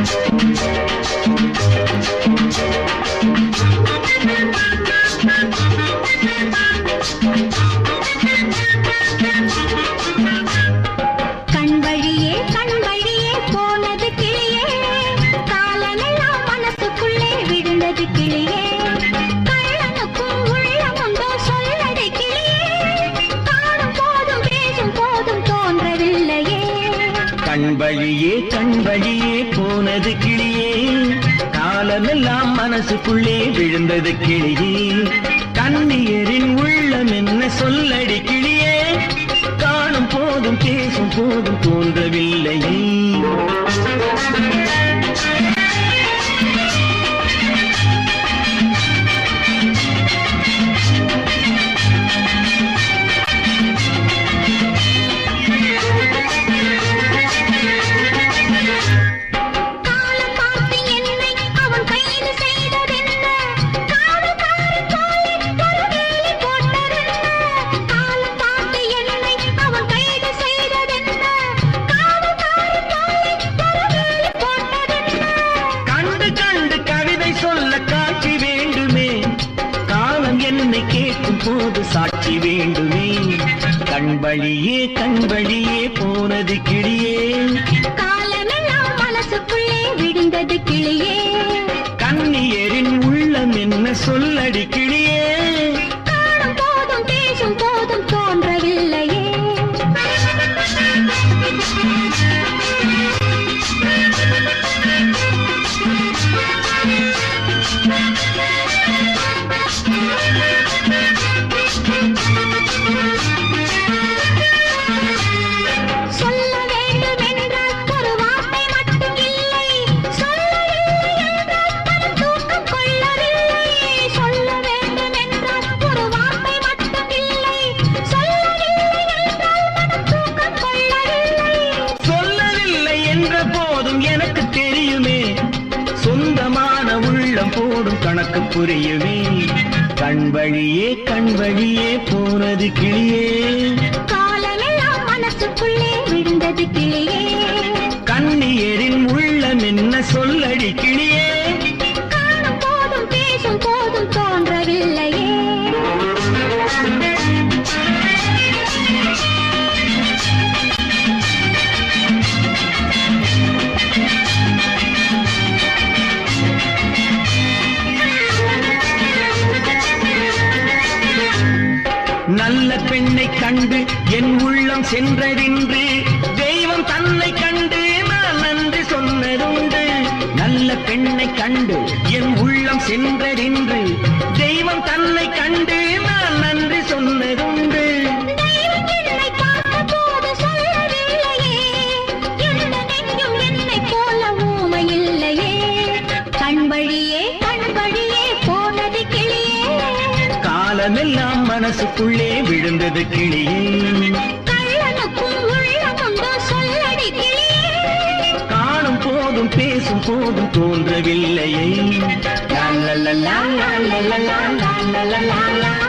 கண் வழியே கண் வழியே போனது கிளியே காலமெல்லாம் மனசுக்குள்ளே விழுந்தது கிளியே கள்ளனுக்கும் உள்ளமுண்டோ சொல்லடி கிளியே காணும் போதும் பேசும் போதும் தோன்றவில்லையே கண் வழியே கண் வழியே போனது கிளியே காலமெல்லாம் மனசுக்குள்ளே விழுந்தது கிளியே கண்ணியரின் உள்ளம் என்ன சொல்லடி கிளியே காணும் போதும் பேசும் போதும் தோன்றவில்லையே காலம் பார்த்து என்னை அவன் கைது செய்ததென்ன காவல்காரன் போலே ஒரு வேலி போட்டதென்ன காலம் பார்த்து என்னை அவன் கைது செய்ததென்ன காவல்காரன் போலே ஒரு வேலி போட்டதென்ன கண்டு கண்டு கவிதை சொல்ல காட்சி வேண்டுமே காலம் என்னை கேட்கும் போது சாட்சி வேண்டுமே கண் வழியே கண் வழியே போனது கிளியே காலமெல்லாம் மனசுக்குள்ளே விழுந்தது கிளியே கண்ணியரின் உள்ளம் என்ன சொல்லடி கிளியே காணும் போதும் பேசும் போதும் தோன்றவில்லையே சொல்ல வேண்டும் என்றால் ஒரு வார்த்தை மட்டும் இல்லை சொல்லவில்லை என்றால் மனம் தூக்கம் கொள்ளவில்லை சொல்ல வேண்டும் என்றால் ஒரு வார்த்தை மட்டும் இல்லை சொல்லவில்லை என்றால் மனம் தூக்கம் கொள்ளவில்லை சொல்லவில்லை என்ற போதும் எனக்கு தெரியுமே சொந்தமான உள்ளம் போடும் கணக்கு புரியுமே கண் வழியே கண் வழியே போனது கிளியே காலமெல்லாம் மனசுக்குள்ளே விழுந்தது கிளியே கண்ணியரின் உள்ளம் என்ன சொல்லடி கிளியே காணும் போதும் பேசும் போதும் தோன்றவில்லையே நல்ல பெண்ணை கண்டு என் உள்ளம் சென்றதென்று தெய்வம் தன்னை கண்டு நான் நன்றி சொன்னதுண்டு நல்ல பெண்ணை கண்டு என் உள்ளம் சென்றதென்று தெய்வம் தன்னை கண்டு நான் நன்றி சொன்னதுண்டு தெய்வம் என்னை பார்த்த போது சொல்லவில்லையே எந்த நெஞ்சும் என்னைப் போல ஊமை இல்லையே கண் வழியே கண் வழியே போனது கிளியே காலமெல்லாம் மனசுக்குள்ளே விழுந்தது கிளியே கள்ளனுக்கும் உள்ளமுண்டோ சொல்லடி கிளியே காணும் போதும் பேசும் போதும் தோன்றவில்லையே லா லா லா லா லா லா லா லா லா லா லா லா